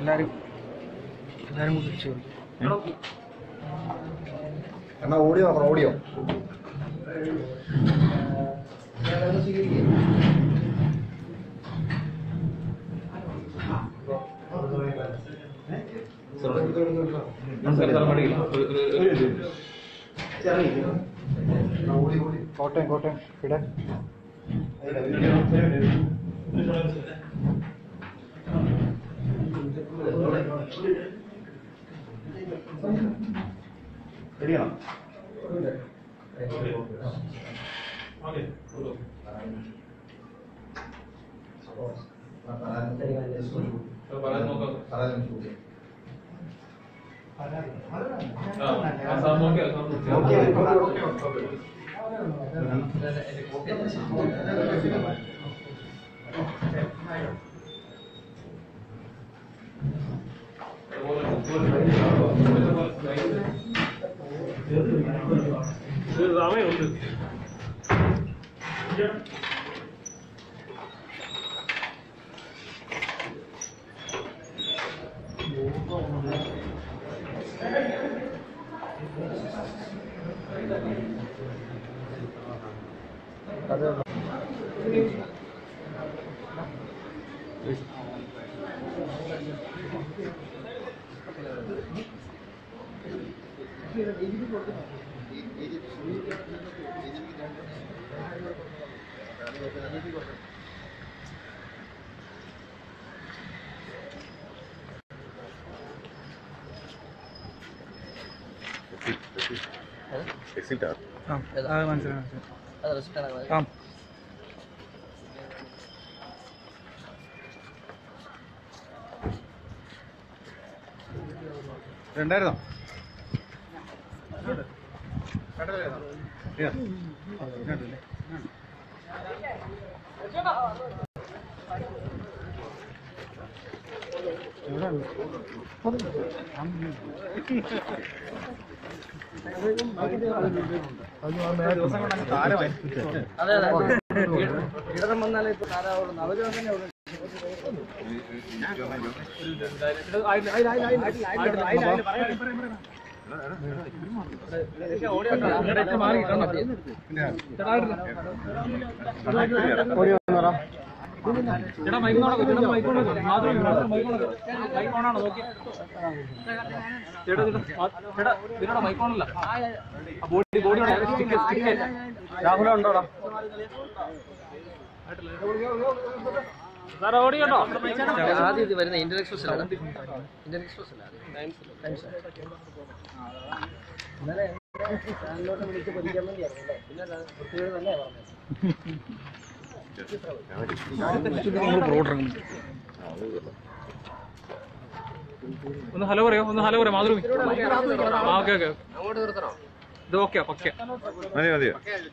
എല്ലാരും എല്ലാരും കൂടി തിരിച്ചു പോയി എന്നാ ഓഡിയോ നോക്കണം ഓഡിയോ കോട്ടയം കോട്ടയം ഇവിടെ ശരിയാണോ ആ അത് മനസ്സിലായി മനസ്സിലായി ആ ഉണ്ടായിരുന്നോ ഇടതം വന്നാലേ ഇപ്പൊ താരാവുള്ളൂ അവര് തന്നെ ഉള്ളൂ ഓഡിയോ ഒന്ന് പറ രാഹുല ഉണ്ടോടാ ആദ്യം ഇത് വരുന്ന ഇന്ത്യൻ എക്സ്പ്രസ് അല്ല ഇന്ത്യൻ എക്സ്പ്രസ് അല്ല ടൈംസ് ഇന്നലെ ചാനലിലോട്ട് വിളിച്ച് പഠിക്കാൻ വേണ്ടിയായിരുന്നു അല്ലേ പിന്നെ കുട്ടികൾ തന്നെ ഒന്ന് ഹലോ പറയോ ഒന്ന് ഹലോ പറയോ മാതൃഭൂമി ആ ഓക്കെ ഓക്കെ അങ്ങോട്ട് നിർത്തണോ ഇത് ഓക്കെ പക്കെ മതി മതിയോ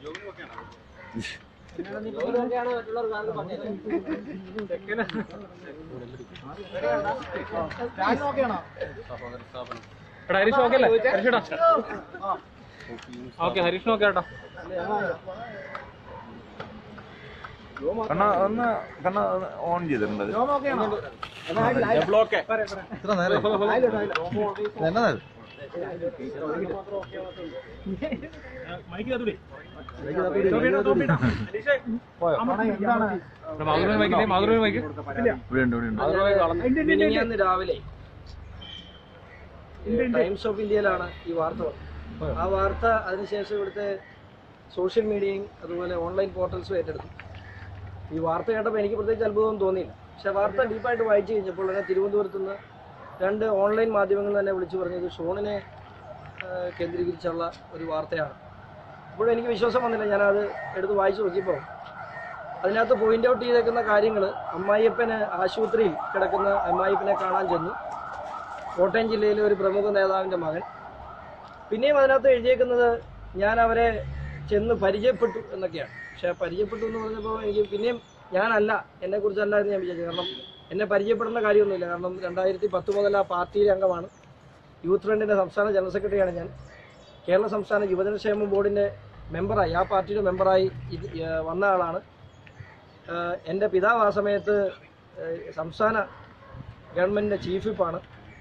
എടാ ഹരീഷ് ഓക്കെ അല്ലേ ഹരീഷേട്ടാ ഓക്കെ ഹരീഷിന് ഓക്കെ ഏട്ടാ കണ്ണ ഒന്ന് കണ്ണ ഓൺ ചെയ്തിട്ടുണ്ട് ബ്ലോക്ക് ഇത്ര നേരം എന്നാ മാതൃഭൂമി മൈക്കില്ലേ മാതൃഭൂമി മൈക്ക് ഇവിടെ ഉണ്ട് ഇവിടെ ഉണ്ട് മിനിഞ്ഞാന്ന് രാവിലെ ടൈംസ് ഓഫ് ഇന്ത്യയിലാണ് ഈ വാർത്ത വന്നത് ആ വാർത്ത അതിനുശേഷം ഇവിടുത്തെ സോഷ്യൽ മീഡിയയും അതുപോലെ ഓൺലൈൻ പോർട്ടൽസും ഏറ്റെടുത്തു ഈ വാർത്ത കേട്ടപ്പോൾ എനിക്ക് പ്രത്യേകിച്ച് അത്ഭുതമൊന്നും തോന്നിയില്ല പക്ഷെ വാർത്ത ഡീപ്പായിട്ട് വായിച്ചു കഴിഞ്ഞപ്പോൾ തന്നെ തിരുവനന്തപുരത്ത് നിന്ന് രണ്ട് ഓൺലൈൻ മാധ്യമങ്ങൾ തന്നെ വിളിച്ചു പറഞ്ഞത് ഷോണിനെ ആ, കേന്ദ്രീകരിച്ചുള്ള ഒരു വാർത്തയാണ് ഇപ്പോഴും എനിക്ക് വിശ്വാസം വന്നില്ല ഞാനത് എടുത്ത് വായിച്ചു നോക്കിയപ്പോൾ അതിനകത്ത് പോയിന്റ് ഔട്ട് ചെയ്തേക്കുന്ന കാര്യങ്ങൾ അമ്മായിയപ്പന് ആശുപത്രിയിൽ കിടക്കുന്ന അമ്മായിയപ്പനെ കാണാൻ ചെന്നു കോട്ടയം ജില്ലയിലെ ഒരു പ്രമുഖ നേതാവിൻ്റെ മകൻ പിന്നെയും അതിനകത്ത് എഴുതിയേക്കുന്നത് ഞാൻ അവരെ ചെന്ന് പരിചയപ്പെട്ടു എന്നൊക്കെയാണ് പക്ഷേ പരിചയപ്പെട്ടു എന്ന് പറഞ്ഞപ്പോൾ എനിക്ക് പിന്നെയും ഞാനല്ല എന്നെക്കുറിച്ചല്ല എന്ന് ഞാൻ വിചാരിച്ചു കാരണം എന്നെ പരിചയപ്പെടേണ്ട കാര്യമൊന്നുമില്ല കാരണം രണ്ടായിരത്തി പത്ത് മുതൽ ആ പാർട്ടിയിലെ അംഗമാണ് യൂത്ത് ഫ്രണ്ടിൻ്റെ സംസ്ഥാന ജനറൽ സെക്രട്ടറിയാണ് ഞാൻ കേരള സംസ്ഥാന യുവജനക്ഷേമ ബോർഡിൻ്റെ മെമ്പറായി ആ പാർട്ടിയുടെ മെമ്പറായി ഇത് ഏഹ് വന്ന ആളാണ് ഏഹ് എൻ്റെ പിതാവ് ആ സമയത്ത് ഏഹ് സംസ്ഥാന ഗവൺമെന്റിന്റെ ചീഫ് വിപ്പാണ്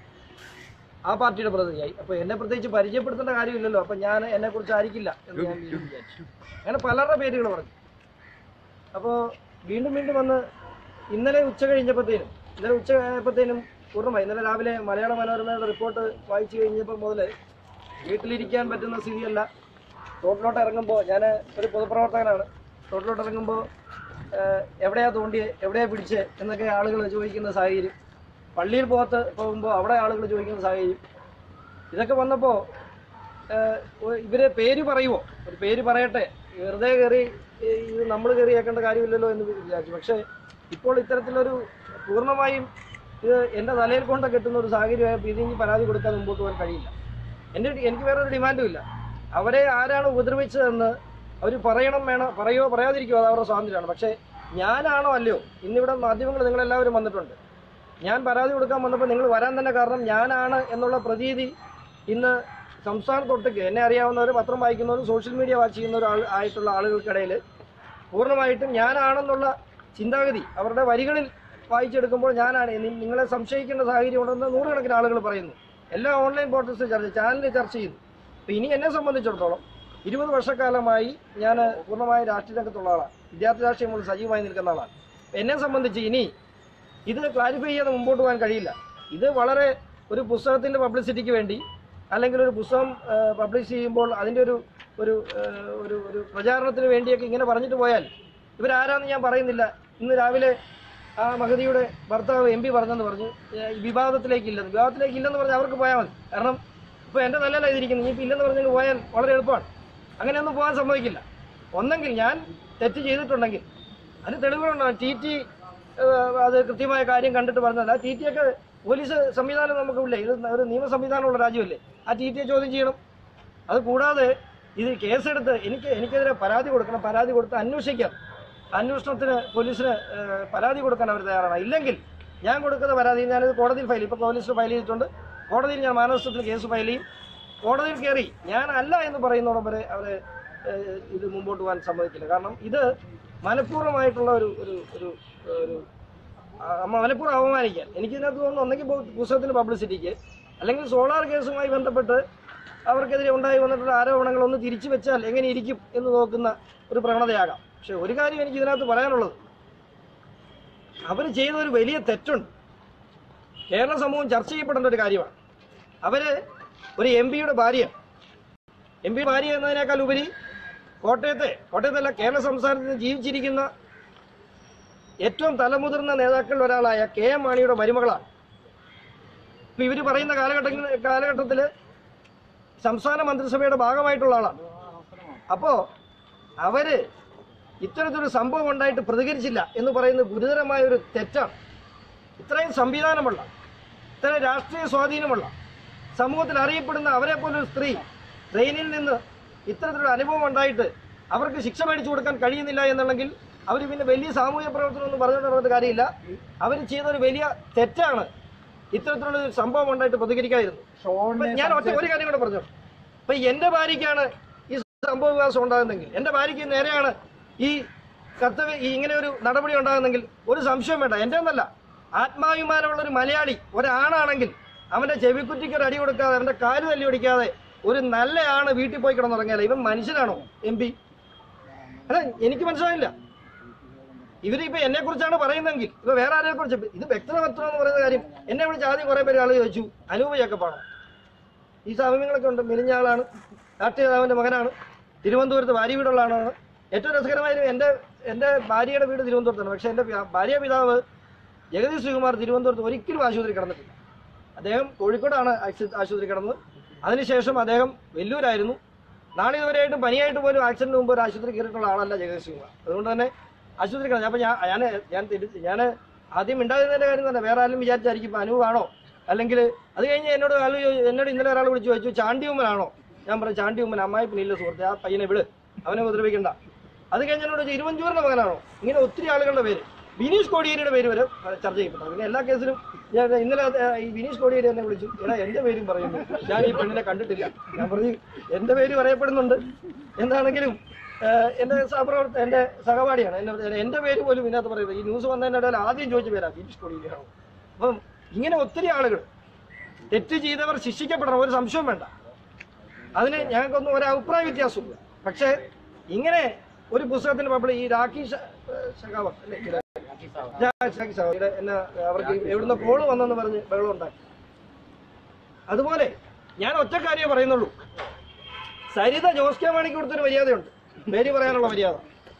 ആ പാർട്ടിയുടെ പ്രതിനിധിയായി അപ്പോൾ എന്നെ പ്രത്യേകിച്ച് പരിചയപ്പെടുത്തേണ്ട കാര്യമില്ലല്ലോ അപ്പം ഞാൻ എന്നെക്കുറിച്ച് ആയിരിക്കില്ല എന്ന് ഞാൻ വീണ്ടും വിചാരിച്ചു അങ്ങനെ പലരുടെ പേരുകൾ പറഞ്ഞു അപ്പോൾ വീണ്ടും വീണ്ടും വന്ന് ഇന്നലെ ഉച്ച കഴിഞ്ഞപ്പോഴത്തേനും ഇന്നലെ ഉച്ച കഴിഞ്ഞപ്പോഴത്തേനും പൂർണ്ണമായി ഇന്നലെ രാവിലെ മലയാള മനോരമയുടെ റിപ്പോർട്ട് വായിച്ചു കഴിഞ്ഞപ്പോൾ മുതൽ വീട്ടിലിരിക്കാൻ പറ്റുന്ന സ്ഥിതിയല്ല റോഡിലോട്ട് ഇറങ്ങുമ്പോൾ ഞാൻ ഒരു പൊതുപ്രവർത്തകനാണ് റോഡിലോട്ട് ഇറങ്ങുമ്പോൾ എവിടെയാ തോണ്ടിയത് എവിടെയാ പിടിച്ചത് എന്നൊക്കെ ആളുകൾ ചോദിക്കുന്ന സാഹചര്യം പള്ളിയിൽ പോകത്ത് പോകുമ്പോൾ അവിടെ ആളുകൾ ചോദിക്കുന്ന സാഹചര്യം ഇതൊക്കെ വന്നപ്പോൾ ഇവരെ പേര് പറയുമോ ഒരു പേര് പറയട്ടെ വെറുതെ കയറി ഏ, ഇത് നമ്മൾ കയറി കേൾക്കേണ്ട കാര്യമില്ലല്ലോ എന്ന് വിചാരിച്ചു പക്ഷേ ഇപ്പോൾ ഇത്തരത്തിലൊരു പൂർണ്ണമായും ഇത് എൻ്റെ തലയിൽ കൊണ്ട് കെട്ടുന്ന ഒരു സാഹചര്യമായപ്പോൾ ഇതിന് പരാതി കൊടുക്കാൻ മുമ്പോട്ട് പോകാൻ കഴിയില്ല എൻ്റെ എനിക്ക് വേറൊരു ഡിമാൻഡും ഇല്ല അവരെ ആരാണ് ഉപദ്രവിച്ചതെന്ന് അവർ പറയണം വേണം പറയോ പറയാതിരിക്കുമോ അത് അവരുടെ സ്വാതന്ത്ര്യമാണ് പക്ഷേ ഞാനാണോ അല്ലയോ ഇന്നിവിടെ മാധ്യമങ്ങൾ നിങ്ങളെല്ലാവരും വന്നിട്ടുണ്ട് ഞാൻ പരാതി കൊടുക്കാൻ വന്നപ്പോൾ നിങ്ങൾ വരാൻ തന്നെ കാരണം ഞാനാണ് എന്നുള്ള പ്രതീതി ഇന്ന് സംസ്ഥാനത്തൊട്ടേക്ക് എന്നെ അറിയാവുന്നവർ പത്രം വായിക്കുന്നവരും സോഷ്യൽ മീഡിയ വാച്ച് ചെയ്യുന്നവരും ആൾ ആയിട്ടുള്ള ആളുകൾക്കിടയിൽ പൂർണ്ണമായിട്ടും ഞാനാണെന്നുള്ള ചിന്താഗതി അവരുടെ വരികളിൽ വായിച്ചെടുക്കുമ്പോൾ ഞാനാണ് നി- നിങ്ങളെ സംശയിക്കേണ്ട സാഹചര്യം ഉണ്ടെന്ന് നൂറുകണക്കിന് ആളുകൾ പറയുന്നു എല്ലാ ഓൺലൈൻ പോർട്ടൽസ് ചർച്ച ചാനലിൽ ചർച്ച ചെയ്യുന്നു അപ്പോൾ ഇനി എന്നെ സംബന്ധിച്ചിടത്തോളം ഇരുപത് വർഷക്കാലമായി ഞാൻ പൂർണ്ണമായി രാഷ്ട്രീയ രംഗത്തുള്ള ആളാണ് വിദ്യാർത്ഥി രാഷ്ട്രീയം മുതൽ സജീവമായി നിൽക്കുന്ന ആളാണ് എന്നെ സംബന്ധിച്ച് ഇനി ഇത് ക്ലാരിഫൈ ചെയ്യാതെ മുമ്പോട്ട് പോകാൻ കഴിയില്ല ഇത് വളരെ ഒരു പുസ്തകത്തിൻ്റെ പബ്ലിസിറ്റിക്ക് വേണ്ടി അല്ലെങ്കിൽ ഒരു പുസ്തകം പബ്ലിഷ് ചെയ്യുമ്പോൾ അതിൻ്റെ ഒരു ഒരു ആ, ഒരു ഒരു പ്രചാരണത്തിന് വേണ്ടിയൊക്കെ ഇങ്ങനെ പറഞ്ഞിട്ട് പോയാൽ ഇവരാരാന്ന് ഞാൻ പറയുന്നില്ല ഇന്ന് രാവിലെ ആ മഹതിയുടെ ഭർത്താവ് എം പി പറഞ്ഞെന്ന് പറഞ്ഞു ഏ, ഈ വിവാദത്തിലേക്ക് ഇല്ലെന്ന് വിവാദത്തിലേക്ക് ഇല്ലെന്ന് പറഞ്ഞാൽ അവർക്ക് പോയാൽ മതി കാരണം ഇപ്പോൾ എൻ്റെ തലയിലാണ് ഇതിരിക്കുന്നത് ഇനിയിപ്പോൾ ഇല്ലെന്ന് പറഞ്ഞെങ്കിൽ പോയാൽ വളരെ എളുപ്പമാണ് അങ്ങനെയൊന്നും പോകാൻ സമ്മതിക്കില്ല ഒന്നെങ്കിൽ ഞാൻ തെറ്റ് ചെയ്തിട്ടുണ്ടെങ്കിൽ അതിന് തെളിവുകളുണ്ടാകും ടി ടി അത് കൃത്യമായ കാര്യം കണ്ടിട്ട് പറഞ്ഞതല്ല ടി ടി ഒക്കെ പോലീസ് സംവിധാനം നമുക്കില്ലേ ഇത് ഒരു നിയമ സംവിധാനമുള്ള രാജ്യമല്ലേ ആ ടി ടിയെ ചോദ്യം ചെയ്യണം അത് കൂടാതെ ഇത് കേസെടുത്ത് എനിക്ക് എനിക്കെതിരെ പരാതി കൊടുക്കണം പരാതി കൊടുത്ത് അന്വേഷിക്കാം അന്വേഷണത്തിന് പോലീസിന് ഏഹ്, പരാതി കൊടുക്കാൻ അവർ തയ്യാറാണ് ഇല്ലെങ്കിൽ ഞാൻ കൊടുക്കുന്ന പരാതി ഞാനിത് കോടതിയിൽ ഫയൽ ഇപ്പോൾ പോലീസിൽ ഫയൽ ചെയ്തിട്ടുണ്ട് കോടതിയിൽ ഞാൻ മാനവസ്ഥത്തിൽ കേസ് ഫയൽ ചെയ്യും കോടതിയിൽ കയറി ഞാൻ അല്ല എന്ന് പറയുന്നോടം വരെ അവർ ഇത് മുമ്പോട്ട് പോകാൻ സമ്മതിക്കില്ല കാരണം ഇത് മനഃപൂർവ്വമായിട്ടുള്ള ഒരു ഒരു ഒരു ഒരു ആ, മനഃപൂർവ്വം അപമാനിക്കാൻ എനിക്കിതിനകത്ത് തോന്നുന്നു ഒന്നെങ്കിൽ പു- പുസ്തകത്തിന് പബ്ലിസിറ്റിക്ക് അല്ലെങ്കിൽ സോളാർ കേസുമായി ബന്ധപ്പെട്ട് അവർക്കെതിരെ ഉണ്ടായി വന്നിട്ടുള്ള ആരോപണങ്ങൾ ഒന്ന് തിരിച്ചു വെച്ചാൽ എങ്ങനെ ഇരിക്കും എന്ന് നോക്കുന്ന ഒരു പ്രവണതയാകാം പക്ഷെ ഒരു കാര്യം എനിക്ക് ഇതിനകത്ത് പറയാനുള്ളത് അവർ ചെയ്ത ഒരു വലിയ തെറ്റുണ്ട് കേരള സമൂഹം ചർച്ച ചെയ്യപ്പെടേണ്ട ഒരു കാര്യമാണ് അവര് ഒരു എം പിയുടെ ഭാര്യ എം പി ഭാര്യ എന്നതിനേക്കാൾ ഉപരി കോട്ടയത്തെ കോട്ടയത്തല്ല കേരള സംസ്ഥാനത്ത് ജീവിച്ചിരിക്കുന്ന ഏറ്റവും തലമുതിർന്ന നേതാക്കളിൽ ഒരാളായ കെ എം മാണിയുടെ മരുമകളാണ് ഇപ്പൊ ഇവര് പറയുന്ന കാലഘട്ടങ്ങൾ കാലഘട്ടത്തിൽ സംസ്ഥാന മന്ത്രിസഭയുടെ ഭാഗമായിട്ടുള്ള ആളാണ് അപ്പോ അവര് ഇത്തരത്തിലൊരു സംഭവം ഉണ്ടായിട്ട് പ്രതികരിച്ചില്ല എന്ന് പറയുന്നത് ഗുരുതരമായ ഒരു തെറ്റാണ് ഇത്രയും സംവിധാനമുള്ള ഇത്രയും രാഷ്ട്രീയ സ്വാധീനമുള്ള സമൂഹത്തിൽ അറിയപ്പെടുന്ന അവരെ പോലൊരു സ്ത്രീ ട്രെയിനിൽ നിന്ന് ഇത്തരത്തിലൊരു അനുഭവം ഉണ്ടായിട്ട് അവർക്ക് ശിക്ഷ മേടിച്ചു കൊടുക്കാൻ കഴിയുന്നില്ല എന്നുണ്ടെങ്കിൽ അവർ പിന്നെ വലിയ സാമൂഹ്യ പ്രവർത്തനം ഒന്നും പറഞ്ഞുകൊണ്ട് നടന്നിട്ട് കാര്യമില്ല അവർ ചെയ്തൊരു വലിയ തെറ്റാണ് ഇത്തരത്തിലുള്ള ഒരു സംഭവം ഉണ്ടായിട്ട് പ്രതികരിക്കാതിരുന്നു അപ്പൊ ഞാൻ ഒറ്റ ഒരു കാര്യം കൂടെ പറഞ്ഞു അപ്പൊ എന്റെ ഭാര്യയ്ക്കാണ് ഈ സംഭവ വികാസം ഉണ്ടാകുന്നെങ്കിൽ എന്റെ ഭാര്യയ്ക്ക് നേരെയാണ് ഈ കർത്തവ്യ ഈ ഇങ്ങനെ ഒരു നടപടി ഉണ്ടാകുന്നെങ്കിൽ ഒരു സംശയം വേണ്ട എന്റെ ഒന്നല്ല ആത്മാഭിമാനമുള്ള ഒരു മലയാളി ഒരാണാണെങ്കിൽ അവന്റെ ചെവിക്കുറ്റിക്ക് ഒരു അടി കൊടുക്കാതെ അവന്റെ കാല് തല്ലി ഓടിക്കാതെ ഒരു നല്ല ആണ് വീട്ടിൽ പോയി കിടന്നുറങ്ങിയാലേ ഇവൻ മനുഷ്യനാണോ എം പി അല്ല എനിക്ക് മനസ്സിലായില്ല ഇവരിപ്പോ എന്നെ കുറിച്ചാണ് പറയുന്നതെങ്കിൽ ഇപ്പൊ വേറെ ആരെ കുറിച്ച് ഇത് വ്യക്തത പത്രം എന്ന് പറയുന്ന കാര്യം എന്നെ വിളിച്ച് ആദ്യം കുറെ പേര് ആള് ചോദിച്ചു അനൂപ് ജേക്കബാണോ ഈ സാമ്യങ്ങളൊക്കെ ഉണ്ട് മെലിഞ്ഞ ആളാണ് രാഷ്ട്രീയ നേതാവിന്റെ മകനാണ് തിരുവനന്തപുരത്ത് ഭാര്യ വീടുള്ള ആളാണ് ഏറ്റവും രസകരമായ എൻ്റെ എൻ്റെ ഭാര്യയുടെ വീട് തിരുവനന്തപുരത്താണ് പക്ഷേ എൻ്റെ പി- ഭാര്യ പിതാവ് ജഗദീഷ് ശ്രീകുമാർ തിരുവനന്തപുരത്ത് ഒരിക്കലും ആശുപത്രി കിടന്നിട്ടില്ല അദ്ദേഹം കോഴിക്കോടാണ് ആക്സി- ആശുപത്രി കിടന്നത് അതിനുശേഷം അദ്ദേഹം വെല്ലൂരായിരുന്നു നാളെ ഇതുവരെയായിട്ടും പനിയായിട്ട് പോലും ആക്സിഡന്റ് മുമ്പ് ഒരു ആശുപത്രി കയറിയിട്ടുള്ള ആളല്ല ജഗദീഷ് ശ്രീകുമാർ അതുകൊണ്ട് തന്നെ ആശുപത്രി കിടന്നു അപ്പോൾ ഞാൻ ഞാൻ ഞാൻ തിരി- ഞാൻ ആദ്യം ഉണ്ടാകുന്നതിൻ്റെ കാര്യം തന്നെ വേറെ ആരും വിചാരിച്ചായിരിക്കും ഇപ്പം അനൂപാണോ അല്ലെങ്കിൽ അത് കഴിഞ്ഞ് എന്നോട് ആള് ചോ- എന്നോട് ഇന്നലെ ഒരാൾ വിളിച്ച് ചോദിച്ചു ചാണ്ടി ഉമ്മനാണോ ഞാൻ പറഞ്ഞു ചാണ്ടി ഉമ്മൻ അമ്മായി പിന്നില്ല സുഹൃത്തെ ആ പയ്യനെ വിട് അവനെ ഉപദ്രവിക്കണ്ട അത് കഴിഞ്ഞ് എന്നോട് ചോദിച്ചു, ഇരുവഞ്ചൂരിന്റെ മകനാണോ ഇങ്ങനെ ഒത്തിരി ആളുകളുടെ പേര് ബിനീഷ് കോടിയേരിയുടെ പേര് വരെ ചർച്ച ചെയ്യപ്പെട്ടു പിന്നെ എല്ലാ കേസിലും ഞാൻ ഇന്നലെ അത് ഈ ബിനീഷ് കോടിയേരി എന്നെ വിളിച്ചു എടാ എന്റെ പേരും പറയുന്നു ഞാൻ ഈ പെണ്ണിനെ കണ്ടിട്ടില്ല ഞാൻ പറഞ്ഞു എന്റെ പേര് പറയപ്പെടുന്നുണ്ട് എന്താണെങ്കിലും ഏഹ്, എന്റെ സഹപ്രവർത്ത എന്റെ സഹപാഠിയാണ് എന്റെ എന്റെ പേര് പോലും ഇതിനകത്ത് പറയുന്നത് ഈ ന്യൂസ് വന്നതിന്റെ ഇടയിൽ ആദ്യം ചോദിച്ച പേരാ ബിനീഷ് കോടിയേരിയാണോ അപ്പം ഇങ്ങനെ ഒത്തിരി ആളുകൾ തെറ്റ് ചെയ്തവർ ശിക്ഷിക്കപ്പെടണം ഒരു സംശയവും വേണ്ട അതിന് ഞങ്ങൾക്കൊന്നും ഒരു അഭിപ്രായ വ്യത്യാസമില്ല പക്ഷേ ഇങ്ങനെ ഒരു പുസ്തകത്തിന് പബ്ലിക് ഈ രാഖി ഷ- ഷെഖാവത്ത് അല്ലേ? രാ- രാഖി ഷെഖാവത്ത് എന്നെ അവർക്ക് എവിടുന്ന് കോള് വന്നെന്ന് പറഞ്ഞ് ബഹളം ഉണ്ടാക്കി അതുപോലെ ഞാൻ ഒറ്റ കാര്യമേ പറയുന്നുള്ളൂ സരിത ജോസ് കെ മാണിക്ക് കൊടുത്തൊരു മര്യാദയുണ്ട് പേര് പറയാനുള്ള മര്യാദ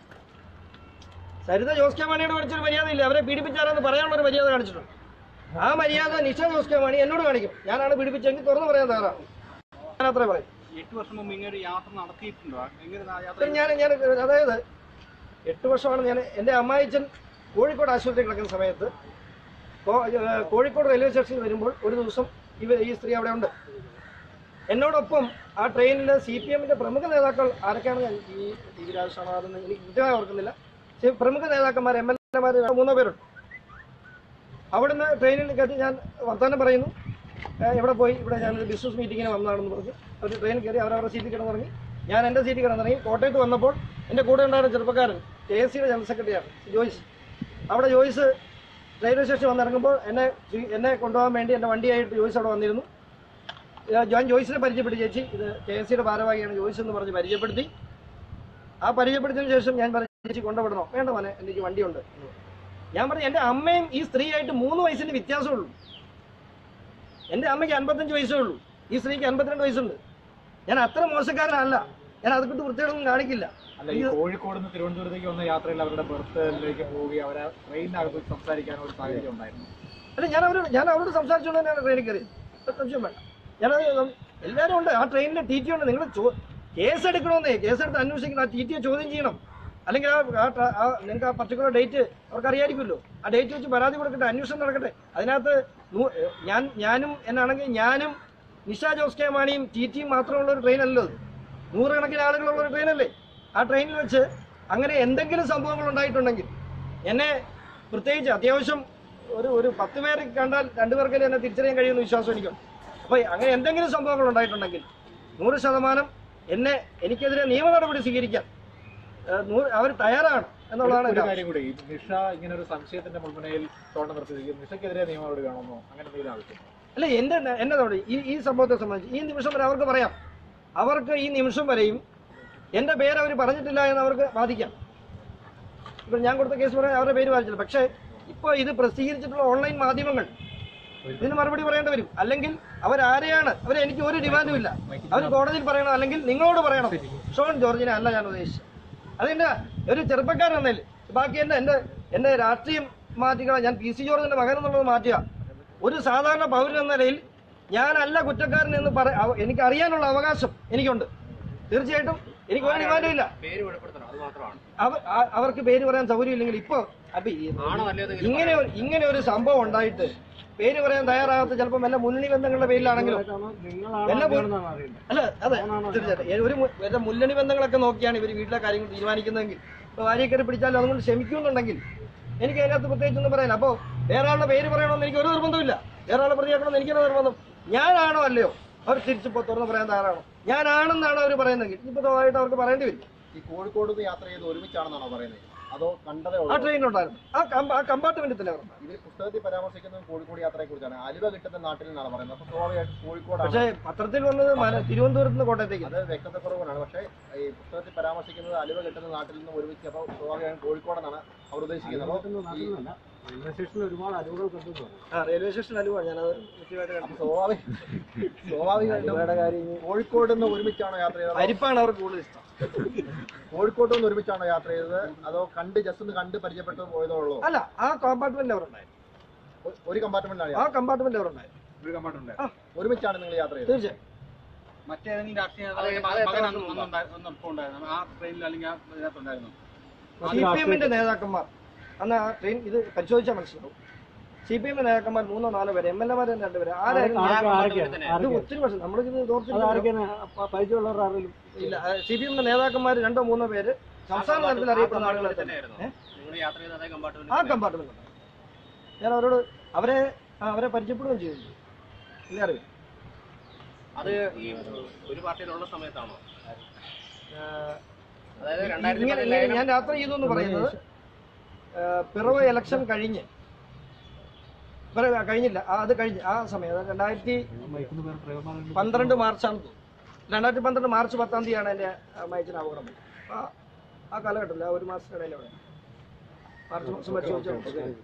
സരിത ജോസ് കെ മാണിയോട് കാണിച്ചൊരു മര്യാദയില്ല അവരെ പീഡിപ്പിച്ചാലെന്ന് പറയാനുള്ള ഒരു മര്യാദ കാണിച്ചിട്ടുണ്ട് ആ മര്യാദ നിഷ ജോസ് കെ മാണി എന്നോട് കാണിക്കും ഞാനാണ് പീഡിപ്പിച്ചെങ്കിൽ തുറന്നു പറയാൻ തയ്യാറാണ് ഞാൻ അത്രേ പറയും എട്ട് വർഷം മുമ്പ് ഇങ്ങനെ ഒരു യാത്ര നടത്തിയിട്ടുണ്ടോ എങ്ങനെ ആ യാത്ര ഇപ്പം ഞാൻ ഞാൻ അതായത് എട്ട് വർഷമാണ് ഞാൻ എൻ്റെ അമ്മായിച്ചൻ കോഴിക്കോട് ആശുപത്രി കിടക്കുന്ന സമയത്ത് കോ- ഏഹ് കോഴിക്കോട് റെയിൽവേ സ്റ്റേഷനിൽ വരുമ്പോൾ ഒരു ദിവസം ഇവ ഈ സ്ത്രീ അവിടെ ഉണ്ട് എന്നോടൊപ്പം ആ ട്രെയിനിൽ സി പി എമ്മിന്റെ പ്രമുഖ നേതാക്കൾ ആരൊക്കെയാണ് ഞാൻ ഈ ടി വി രാജസ്ഥാനാണെന്ന് എനിക്ക് കൃത്യമായി ഓർക്കുന്നില്ല പക്ഷേ പ്രമുഖ നേതാക്കന്മാർ എം എൽ എമാർ മൂന്നോ പേരുണ്ട് അവിടുന്ന് ട്രെയിനിൽ കയറ്റി ഞാൻ വർത്തമാനം പറയുന്നു ഏഹ് ഇവിടെ പോയി ഇവിടെ ഞാൻ ഒരു ബിസിനസ് മീറ്റിങ്ങിന് വന്നതാണെന്ന് പറഞ്ഞു അവർ ട്രെയിനിൽ കയറി അവരവരുടെ സീറ്റിൽ കിടന്നിറങ്ങി ഞാൻ എൻ്റെ സീറ്റിൽ കിടന്നിറങ്ങി കോട്ടയത്ത് വന്നപ്പോൾ എൻ്റെ കൂടെ ഉണ്ടായിരുന്ന ചെറുപ്പക്കാരൻ കെ എസ് സിയുടെ ജനറൽ സെക്രട്ടറിയാണ് ജോയ്സ് അവിടെ ജോയ്സ് റെയിൽവേ സ്റ്റേഷൻ വന്നിറങ്ങുമ്പോൾ എന്നെ സ്വീ- എന്നെ കൊണ്ടുപോകാൻ വേണ്ടി എൻ്റെ വണ്ടിയായിട്ട് ജോയ്സ് അവിടെ വന്നിരുന്നു ഏഹ് ഞാൻ ജോയ്സിനെ പരിചയപ്പെടുത്തി ചേച്ചി ഇത് കെ എസ് സിയുടെ ഭാരവാഹിയാണ് ജോയ്സ് എന്ന് പറഞ്ഞ് പരിചയപ്പെടുത്തി ആ പരിചയപ്പെടുത്തിയതിനു ശേഷം ഞാൻ പറഞ്ഞു ചേച്ചി കൊണ്ടുവിടണോ വേണ്ട മോനെ എനിക്ക് വണ്ടിയുണ്ട് എന്ന് പറഞ്ഞു. ഞാൻ പറഞ്ഞു എൻ്റെ അമ്മയും ഈ സ്ത്രീയായിട്ട് മൂന്ന് വയസ്സിന് വ്യത്യാസമുള്ളൂ എൻ്റെ അമ്മയ്ക്ക് അൻപത്തഞ്ച് വയസ്സേ ഉള്ളൂ ഈ സ്ത്രീക്ക് അൻപത്തിരണ്ട് വയസ്സുണ്ട് ഞാൻ അത്ര മോശക്കാരനല്ല ഞാൻ അത് കൊണ്ട് വൃത്തിയോടൊന്നും കാണിക്കില്ല അല്ല ഈ കോഴിക്കോട് നിന്ന് തിരുവനന്തപുരത്തേക്ക് വന്ന യാത്രയിൽ അവരുടെ ബർത്തിലേക്ക് പോവുകയും അവരെ ട്രെയിനിനകത്ത് സംസാരിക്കാൻ ഒരു സാഹചര്യം ഉണ്ടായിരുന്നു അല്ല ഞാൻ അവരോട് ഞാൻ അവരോട് സംസാരിച്ചുകൊണ്ട് തന്നെയാണ് ട്രെയിനിൽ കയറിയത് ഒരു സംശയം വേണ്ട ഞാനത് നം- എല്ലാവരും ഉണ്ട് ആ ട്രെയിനിന്റെ ടി ടി ഉണ്ട് നിങ്ങൾ കേസ് എടുക്കണമെന്നേ കേസ് എടുത്ത് അന്വേഷിക്കണം ആ ടി ടിയെ ചോദ്യം ചെയ്യണം അല്ലെങ്കിൽ ആ ആ ട്ര- ആ നിങ്ങൾക്ക് ആ പർട്ടിക്കുലർ ഡേറ്റ് അവർക്ക് അറിയാമായിരിക്കുമല്ലോ ആ ഡേറ്റ് വെച്ച് പരാതി കൊടുക്കട്ടെ അന്വേഷണം നടക്കട്ടെ അതിനകത്ത് നൂ- ഞാൻ ഞാനും എന്നാണെങ്കിൽ ഞാനും നിഷ ജോസ് കെ മാണിയും ടി ടിയും മാത്രമുള്ള ഒരു ട്രെയിനല്ലോ അത് നൂറുകണക്കിന് ആളുകളുള്ള ഒരു ട്രെയിനല്ലേ ആ ട്രെയിനിൽ വെച്ച് അങ്ങനെ എന്തെങ്കിലും സംഭവങ്ങൾ ഉണ്ടായിട്ടുണ്ടെങ്കിൽ എന്നെ പ്രത്യേകിച്ച് അത്യാവശ്യം ഒരു ഒരു പത്ത് പേര് കണ്ടാൽ രണ്ടുപേർക്കെങ്കിലും എന്നെ തിരിച്ചറിയാൻ കഴിയുമെന്ന് വിശ്വാസം എനിക്കുണ്ട് അപ്പോൾ അങ്ങനെ എന്തെങ്കിലും സംഭവങ്ങൾ ഉണ്ടായിട്ടുണ്ടെങ്കിൽ നൂറ് ശതമാനം എന്നെ എനിക്കെതിരെ നിയമ നടപടി സ്വീകരിക്കാൻ അവർ തയ്യാറാണ് എന്നുള്ളതാണ് ഒരു എൻ്റെ കാര്യം കൂടി ഈ നിഷ ഇങ്ങനെ ഒരു സംശയത്തിന്റെ മുൾമുനയിൽ തോണ്ട നിർത്തിയിരിക്കും നിഷയ്ക്കെതിരെ നിയമ നടപടി വേണമെന്നോ അങ്ങനെ എന്തെങ്കിലും ആവശ്യം അല്ല എൻ്റെ എന്നെ നടപടി ഈ ഈ സംഭവത്തെ സംബന്ധിച്ച് ഈ നിമിഷം വരെ അവർക്ക് പറയാം അവർക്ക് ഈ നിമിഷം വരെയും എൻ്റെ പേര് അവർ പറഞ്ഞിട്ടില്ല എന്ന് അവർക്ക് ബാധിക്കാം ഇപ്പം ഞാൻ കൊടുത്ത കേസ് പറയാൻ അവരുടെ പേര് ബാധിച്ചില്ല പക്ഷേ ഇപ്പോൾ ഇത് പ്രസിദ്ധീകരിച്ചിട്ടുള്ള ഓൺലൈൻ മാധ്യമങ്ങൾ ഇതിന് മറുപടി പറയേണ്ടി വരും അല്ലെങ്കിൽ അവരാരെയാണ് അവർ എനിക്ക് ഒരു ഡിമാൻഡും ഇല്ല അവർ കോടതിയിൽ പറയണം അല്ലെങ്കിൽ നിങ്ങളോട് പറയണം ഷോൺ ജോർജിനെ അല്ല ഞാൻ ഉദ്ദേശിച്ചത് അതെന്റെ ഒരു ചെറുപ്പക്കാരൻ എന്നല്ലേ ബാക്കി എന്റെ എന്റെ എന്റെ രാഷ്ട്രീയം മാറ്റുക ഞാൻ പി സി ജോർജിന്റെ മകൻ എന്നുള്ളത് മാറ്റുക ഒരു സാധാരണ പൗരൻ എന്ന നിലയിൽ ഞാനല്ല കുറ്റക്കാരൻ എന്ന് പറ അവ- എനിക്ക് അറിയാനുള്ള അവകാശം എനിക്കുണ്ട് തീർച്ചയായിട്ടും എനിക്ക് ഒരു ഡിമാൻഡും ഇല്ല പേര് വെളിപ്പെടുത്തണം അത് മാത്രമാണ് അവ- ആ- അവർക്ക് പേര് പറയാൻ സൗകര്യമില്ലെങ്കിൽ ഇപ്പൊ അപ്പൊ ഈ- ഇങ്ങനെ ഒരു- ഇങ്ങനെ ഒരു സംഭവം ഉണ്ടായിട്ട് പേര് പറയാൻ തയ്യാറാകാത്ത ചിലപ്പോൾ വല്ല മുന്നണി ബന്ധങ്ങളുടെ പേരിലാണെങ്കിലും വല്ല മു- അല്ല അതെ തീർച്ചയായിട്ടും ഏ- ഒരു മു- വല്ല മുന്നണി ബന്ധങ്ങളൊക്കെ നോക്കിയാണ് ഇവർ വീട്ടിലെ കാര്യങ്ങൾ തീരുമാനിക്കുന്നതെങ്കിൽ ഇപ്പൊ ഭാര്യയെ കയറി പിടിച്ചാലും അതുകൊണ്ട് ക്ഷമിക്കുന്നുണ്ടെങ്കിൽ എനിക്ക് അതിനകത്ത് പ്രത്യേകിച്ചൊന്നും പറയാനില്ല അപ്പോൾ വേറെ ആളുടെ പേര് പറയണമെന്ന് എനിക്ക് ഒരു നിർബന്ധമില്ല വേറെ ആളെ പ്രതിയാക്കണമെന്ന് എനിക്ക് നിർബന്ധം ഞാനാണോ അല്ലയോ അവർ തിരിച്ചിപ്പോ തുറന്ന് പറയാൻ തയ്യാറാണോ ഞാനാണെന്നാണ് അവർ പറയുന്നതെങ്കിൽ ഇപ്പൊ സ്വാഭാവികമായിട്ട് അവർക്ക് പറയേണ്ടി വരും ഈ കോഴിക്കോട് നിന്ന് യാത്ര ചെയ്ത് ഒരുമിച്ചാണെന്നാണോ പറയുന്നത് അതോ കണ്ടതേ ആ ഉള്ളൂ ട്രെയിനിലുണ്ടായിരുന്നു ആ കമ്പ- ആ കമ്പാർട്ട്മെന്റിൽ തന്നെ അവർ ഇതിൽ പുസ്തകത്തിൽ പരാമർശിക്കുന്നത് കോഴിക്കോട് യാത്രയെ കുറിച്ചാണ് അലുവ കിട്ടുന്ന നാട്ടിൽ നിന്നാണ് പറയുന്നത് അപ്പൊ സ്വാഭാവികമായിട്ടും കോഴിക്കോടാണ് പക്ഷേ പത്രത്തിൽ വന്നത് മല- തിരുവനന്തപുരത്ത് നിന്ന് കോട്ടയത്തേക്ക് അത് വ്യക്തതക്കുറവാണ് പക്ഷേ ഈ പുസ്തകത്തിൽ പരാമർശിക്കുന്നത് അലുവ കിട്ടുന്ന നാട്ടിൽ നിന്ന് ഒരുമിച്ച് അപ്പോൾ സ്വാഭാവികമായും കോഴിക്കോടെന്നാണ് അവർ ഉദ്ദേശിക്കുന്നത് അപ്പോൾ ഈ ആ റെയിൽവേ സ്റ്റേഷൻ അലുവ ഞാനത് കൃത്യമായിട്ട് അപ്പൊ കണ്ടു. സ്വാഭാവിക സ്വാഭാവികമായിട്ടും അലുവയുടെ കാര്യം കോഴിക്കോട് നിന്ന് ഒരുമിച്ചാണോ യാത്ര ചെയ്തത് അരിപ്പാണ് അവർക്ക് കൂടുതൽ ഇഷ്ടം കോഴിക്കോട് നിന്ന് ഒരുമിച്ചാണോ യാത്ര ചെയ്തത് അതോ കണ്ട് ജസ്റ്റ് ഒന്ന് കണ്ട് പരിചയപ്പെട്ട് പോയതോ ഉള്ളൂ അല്ല ആ കമ്പാർട്ട്മെന്റ് അവർ ഉണ്ടായിരുന്നു ഒ- ഒരു കമ്പാർട്ട്മെന്റിലാണ് ആ കമ്പാർട്ട്മെന്റ് അവർ ഉണ്ടായിരുന്നു ഒരു കമ്പാർട്ട്മെന്റ് ഒരുമിച്ചാണ് നിങ്ങൾ യാത്ര ചെയ്തത് തീർച്ചയായും മറ്റേതെങ്കിലും രാഷ്ട്രീയ നേതാവിന്റെ മകൻ അന്ന് അന്നുണ്ടാ- അന്നൊപ്പം ഉണ്ടായിരുന്നു ആ ട്രെയിനിൽ അല്ലെങ്കിൽ ആ ഇതിനകത്തുണ്ടായിരുന്നു സി പി എമ്മിന്റെ നേതാക്കന്മാർ അന്ന് ആ ട്രെയിൻ ഇത് പരിശോധിച്ചാൽ മനസ്സിലാവും സി പി എമ്മിന്റെ നേതാക്കന്മാർ മൂന്നോ നാലോ പേര് എം എൽ എമാർ തന്നെ രണ്ടുപേര് ആരായിരുന്നു ഇത് ഒത്തിരി വർഷം നമ്മളിത് തോർത്തില്ല ഇല്ല സി പി എമ്മിന്റെ നേതാക്കന്മാർ രണ്ടോ മൂന്നോ പേര് സംസ്ഥാന തലത്തിൽ അറിയപ്പെടുന്ന ആളുകളെ തന്നെ ഏ? നിങ്ങൾ യാത്ര ചെയ്ത അതേ ആ കമ്പാർട്ട്മെന്റ് ഞാൻ അവരോട് അവരെ ആ, അവരെ പരിചയപ്പെടുകയും ചെയ്തു ഇല്ല അറിയാം അത് ഈ ഒരു പാർട്ടിയിലുള്ള സമയത്താണോ ഏഹ്, അതായത് ഇങ്ങനെ ഇങ്ങനെ ഞാൻ യാത്ര ചെയ്തു എന്ന് പറയുന്നത് ഏഹ്, പിറവ് ഇലക്ഷൻ കഴിഞ്ഞ് പറയാ കഴിഞ്ഞില്ല ആ, അത് കഴിഞ്ഞ് ആ സമയം അത് രണ്ടായിരത്തി പന്ത്രണ്ട് മാർച്ചാണ് തോന്നുന്നു രണ്ടായിരത്തി പന്ത്രണ്ട് മാർച്ച് പത്താം തീയതിയാണ് എൻ്റെ മയച്ചിന് അപകടം പറ്റിയത്. ആ ആ കാലഘട്ടത്തിൽ ആ ഒരു മാസത്തിനിടയിൽ അവിടെ മാർച്ച് മാസം പരിശോധിച്ചു